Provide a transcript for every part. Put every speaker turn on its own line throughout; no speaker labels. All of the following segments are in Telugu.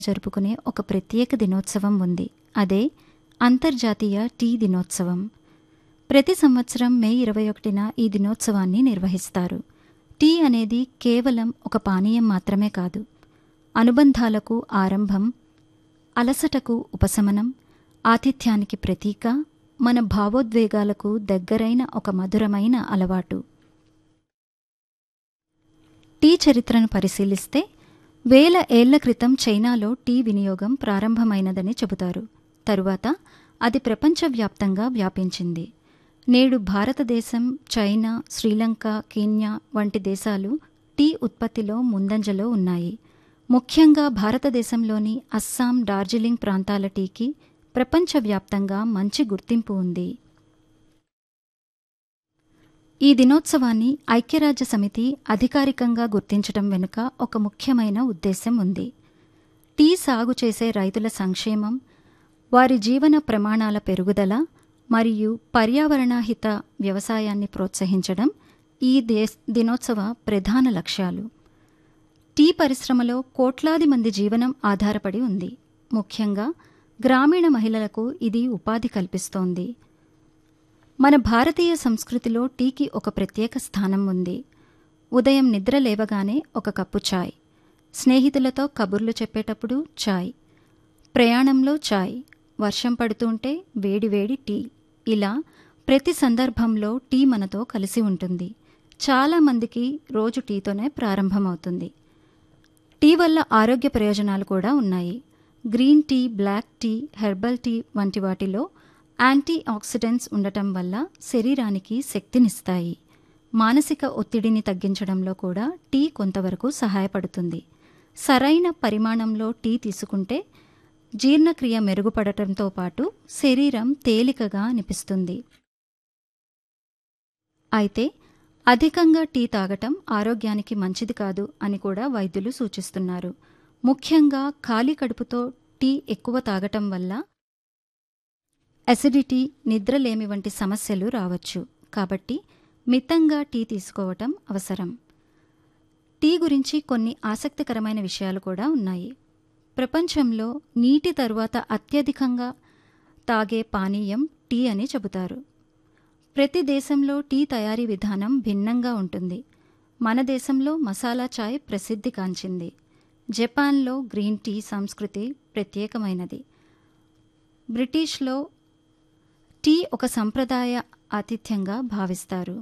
జరుపుకునే ఒక ప్రత్యేక దినోత్సవం ఉంది అదే అంతర్జాతీయ టీ దినోత్సవం ప్రతి సంవత్సరం మే ఇరవై ఒకటిన ఈ దినోత్సవాన్ని నిర్వహిస్తారు టీ అనేది కేవలం ఒక పానీయం మాత్రమే కాదు అనుబంధాలకు ఆరంభం అలసటకు ఉపశమనం ఆతిథ్యానికి ప్రతీక మన భావోద్వేగాలకు దగ్గరైన ఒక మధురమైన అలవాటు టీ చరిత్రను పరిశీలిస్తే వేల ఏళ్ల క్రితం చైనాలో టీ వినియోగం ప్రారంభమైనదని చెబుతారు తరువాత అది ప్రపంచవ్యాప్తంగా వ్యాపించింది నేడు భారతదేశం చైనా శ్రీలంక కీన్యా వంటి దేశాలు టీ ఉత్పత్తిలో ముందంజలో ఉన్నాయి ముఖ్యంగా భారతదేశంలోని అస్సాం డార్జిలింగ్ ప్రాంతాల టీకి ప్రపంచవ్యాప్తంగా మంచి గుర్తింపు ఉంది ఈ దినోత్సవాన్ని ఐక్యరాజ్య సమితి అధికారికంగా గుర్తించడం వెనుక ఒక ముఖ్యమైన ఉద్దేశం ఉంది టీ సాగు చేసే రైతుల సంక్షేమం వారి జీవన ప్రమాణాల పెరుగుదల మరియు పర్యావరణాహిత వ్యవసాయాన్ని ప్రోత్సహించడం ఈ దేశ్ దినోత్సవ ప్రధాన లక్ష్యాలు టీ పరిశ్రమలో కోట్లాది మంది జీవనం ఆధారపడి ఉంది ముఖ్యంగా గ్రామీణ మహిళలకు ఇది ఉపాధి కల్పిస్తోంది మన భారతీయ సంస్కృతిలో టీకి ఒక ప్రత్యేక స్థానం ఉంది ఉదయం నిద్ర లేవగానే ఒక కప్పు చాయ్ స్నేహితులతో కబుర్లు చెప్పేటప్పుడు చాయ్ ప్రయాణంలో చాయ్ వర్షం పడుతుంటే వేడివేడి టీ ఇలా ప్రతి సందర్భంలో టీ మనతో కలిసి ఉంటుంది చాలామందికి రోజు టీతోనే ప్రారంభమవుతుంది టీ వల్ల ఆరోగ్య ప్రయోజనాలు కూడా ఉన్నాయి green tea black tea herbal tea వంటి వాటిలో యాంటీ ఆక్సిడెంట్స్ ఉండటం వల్ల శరీరానికి శక్తినిస్తాయి మానసిక ఒత్తిడిని తగ్గించడంలో కూడా టీ కొంతవరకు సహాయపడుతుంది సరైన పరిమాణంలో టీ తీసుకుంటే జీర్ణక్రియ మెరుగుపడటంతో పాటు శరీరం తేలికగా అనిపిస్తుంది అయితే అధికంగా టీ తాగటం ఆరోగ్యానికి మంచిది కాదు అని కూడా వైద్యులు సూచిస్తున్నారు ముఖ్యంగా ఖాళీ కడుపుతో టీ ఎక్కువ తాగటం వల్ల అసిడిటీ నిద్రలేమి వంటి సమస్యలు రావచ్చు కాబట్టి మితంగా టీ తీసుకోవటం అవసరం టీ గురించి కొన్ని ఆసక్తికరమైన విషయాలు కూడా ఉన్నాయి ప్రపంచంలో నీటి తరువాత అత్యధికంగా తాగే పానీయం టీ అని చెబుతారు ప్రతి దేశంలో టీ తయారీ విధానం భిన్నంగా ఉంటుంది మన దేశంలో మసాలా చాయ్ ప్రసిద్ధి కాంచింది జపాన్లో గ్రీన్ టీ సంస్కృతి ప్రత్యేకమైనది బ్రిటిష్లో టీ ఒక సంప్రదాయ ఆతిథ్యంగా భావిస్తారు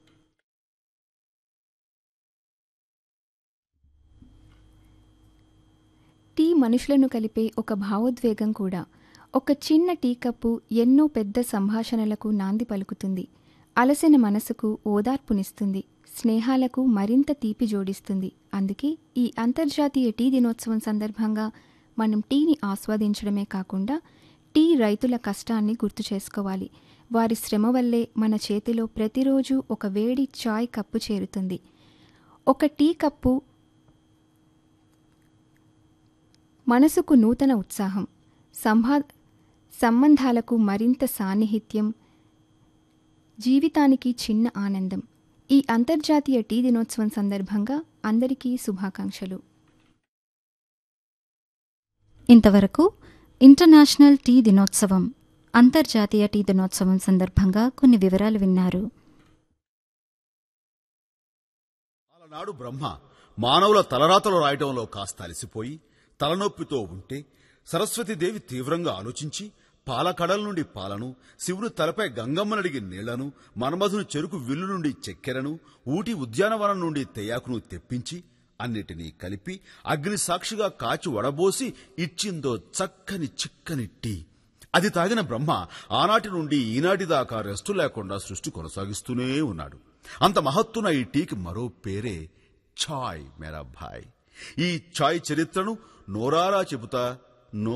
టీ మనుషులను కలిపే ఒక భావోద్వేగం కూడా ఒక చిన్న టీ కప్పు ఎన్నో పెద్ద సంభాషణలకు నాంది పలుకుతుంది అలసిన మనసుకు ఓదార్పునిస్తుంది స్నేహాలకు మరింత తీపి జోడిస్తుంది అందుకే ఈ అంతర్జాతీయ టీ దినోత్సవం సందర్భంగా మనం టీని ఆస్వాదించడమే కాకుండా టీ రైతుల కష్టాన్ని గుర్తు చేసుకోవాలి వారి శ్రమ వల్లే మన చేతిలో ప్రతిరోజు ఒక వేడి చాయ్ కప్పు చేరుతుంది ఒక టీ కప్పు మనసుకు నూతన ఉత్సాహం సంభా సంబంధాలకు మరింత సాన్నిహిత్యం జీవితానికి చిన్న ఆనందం ఈ అంతర్జాతీయ టీ దినోత్సవం సందర్భంగా అందరికీ శుభాకాంక్షలు
ఇంతవరకు ఇంటర్నేషనల్ టీ దినోత్సవం అంతర్జాతీయ టీ దినోత్సవం సందర్భంగా కొన్ని వివరాలు విన్నారు
నాడు బ్రహ్మ మానవుల తలరాతలు రాయటంలో కాస్త అలసిపోయి తలనొప్పితో ఉంటే సరస్వతీదేవి తీవ్రంగా ఆలోచించి పాలకడల నుండి పాలను శివుని తలపై గంగమ్మనడిగి నీళ్లను మన్మధుని చెరుకు విల్లు నుండి చక్కెరను ఊటి ఉద్యానవనం నుండి తెయాకును తెప్పించి అన్నిటినీ కలిపి అగ్ని సాక్షిగా కాచి వడబోసి ఇచ్చిందో చక్కని చిక్కని టీ అది తాగిన బ్రహ్మ ఆనాటి నుండి ఈనాటి దాకా రెస్టు లేకుండా సృష్టి కొనసాగిస్తూనే ఉన్నాడు అంత మహత్తున ఈ టీకి మరో పేరే ఛాయ్ మేరా భాయ్ ఈ ఛాయ్ చరిత్రను నోరారా చెబుతా